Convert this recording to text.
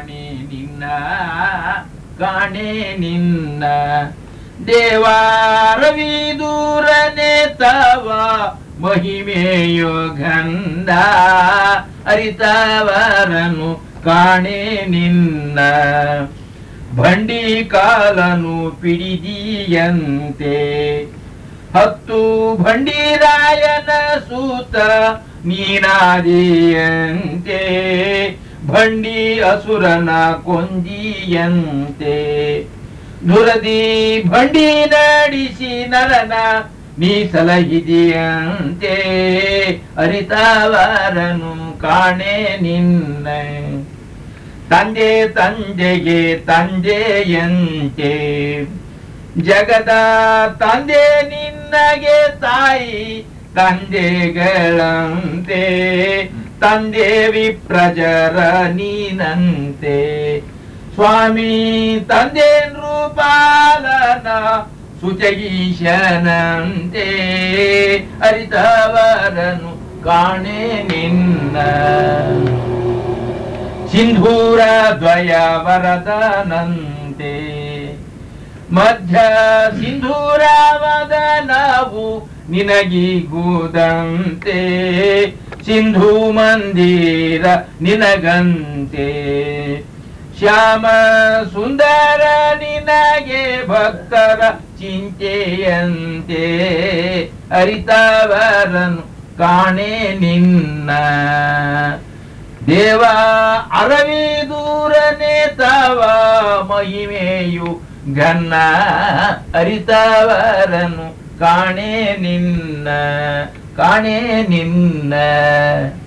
ಕಾಣೆ ನಿನ್ನ ಕಾಣೆ ನಿನ್ನ ದೇವಾರವಿ ದೂರನೆ ತವ ಮಹಿಮೆಯೋ ಗಂಧ ಅರಿತವರನು ಕಾಣೆ ನಿನ್ನ ಬಂಡಿ ಕಾಲನು ಪಿಡಿದಿಯಂತೆ ಹತ್ತು ಭಂಡಿರಾಯನ ಸೂತ ನೀನಾದಿಯಂತೆ ಭಂಡಿ ಅಸುರನ ಕೊಂದಿಯಂತೆ ದುರದಿ ಭಂಡಿ ನಡೆಸಿ ನರನ ನೀ ಸಲಹಿದಿಯಂತೆ ಅರಿತವರನು ಕಾಣೆ ನಿನ್ನ ತಂದೆ ತಂದೆಗೆ ತಂದೆಯಂತೆ ಜಗದ ತಂದೆ ನಿನ್ನಗೆ ತಾಯಿ ತಂದೆಗಳಂತೆ ತಂದೆ ವಿಪ್ರಜರ ನೀನಂತೆ ಸ್ವಾಮಿ ತಂದೆ ನೃಪಾಲನ ಸುಜಗೀಶನಂತೆ ಅರಿತವರನು ಕಾಣೆ ನಿನ್ನ ಸಿಂಧೂರ ದ್ವಯ ವರದನಂತೆ ಮಧ್ಯ ಸಿಂಧೂರ ವದನವು ನಿನಗೀಗುದಂತೆ ಸಿಂಧು ಮಂದಿರ ನಿನಗಂತೆ ಶ್ಯಾಮ ಸುಂದರ ನಿನಗೆ ಭಕ್ತರ ಚಿಂತೆಯಂತೆ ಅರಿತವರನು ಕಾಣೆ ನಿನ್ನ ದೇವ ಅರವಿ ದೂರನೆ ತವ ಮಹಿಮೆಯು ಘನ್ನ ಅರಿತವರನು ಕಾಣೆ ನಿನ್ನ ಕಾಣೆ ನಿನ್ನ